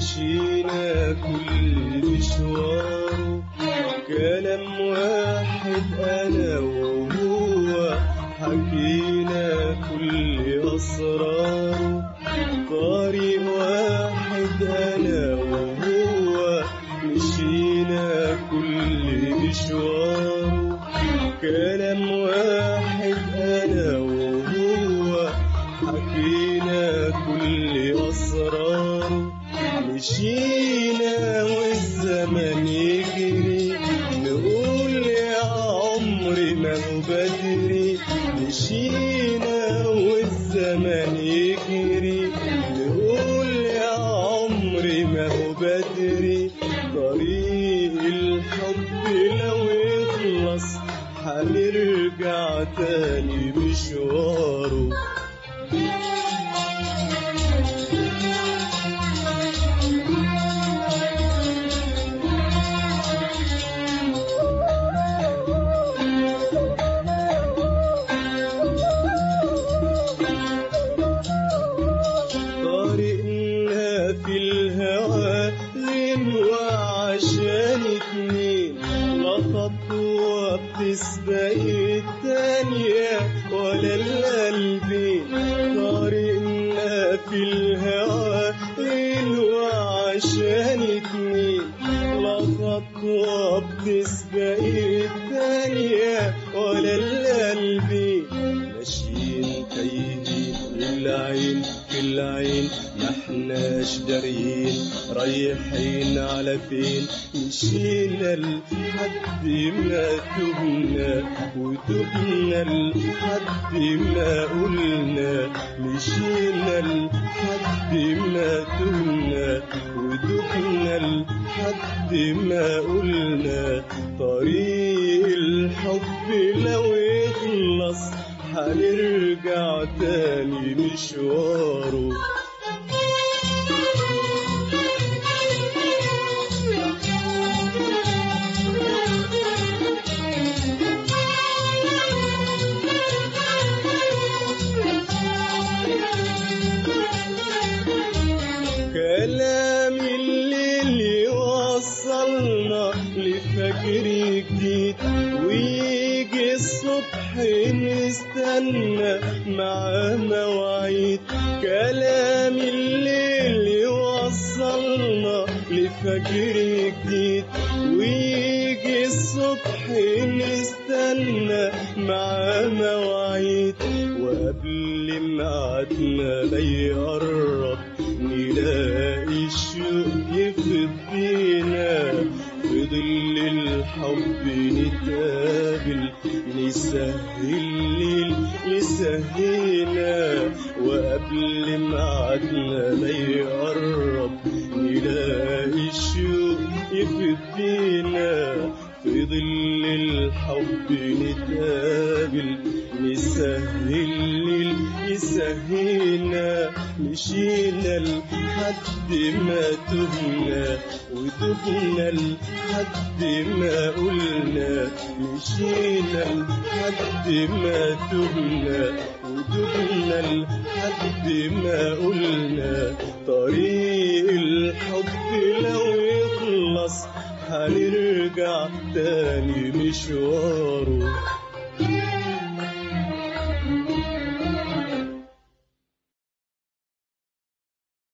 مشينا كل مشواره كلام واحد انا وهو حكينا كل اسراره طريق واحد انا وهو مشينا كل مشواره كلام واحد انا وهو حكينا كل اسراره مشينا والزمن يجري نقول يا عمري ما هو بدري مشينا والزمن يجري نقول يا عمري ما هو بدري طريق الحب لو يخلص هنرجع تاني مشواره طريقنا في الهوى لين وعشان اتنين لا خطوة بتسبق التانية ولا القلبين طريقنا في الهوى لين وعشان اتنين لا خطوة بتسبق التانية ولا القلبين ماشيين تايهين العين في العين ما احناش دارين رايحين على فين مشينا لحد ما تهنا وتهنا لحد ما قلنا مشينا لحد ما تهنا ودهنا لحد ما قلنا طريق الحب لو يخلص هنرجع تاني مشواره كلام الليل يوصلنا لفجر جديد ويجي الصبح نستنى مع مواعيد كلام الليل يوصلنا لفجر جديد ويجي الصبح نستنى مع مواعيد وقبل ميعادنا ما يقرب نلاقي الشوق يفضينا في ظل الحب نتقابل نسهل الليل يسهينا وقبل ميعادنا ما يقرب نلاقي الشوق يفضينا في ظل الحب نتقابل نسهل الليل يسهينا مشينا لحد ما تهنا وتهنا لحد ما قلنا مشينا لحد ما تهنا وتهنا لحد ما قلنا طريق الحب لو يخلص هنرجع تاني مشواره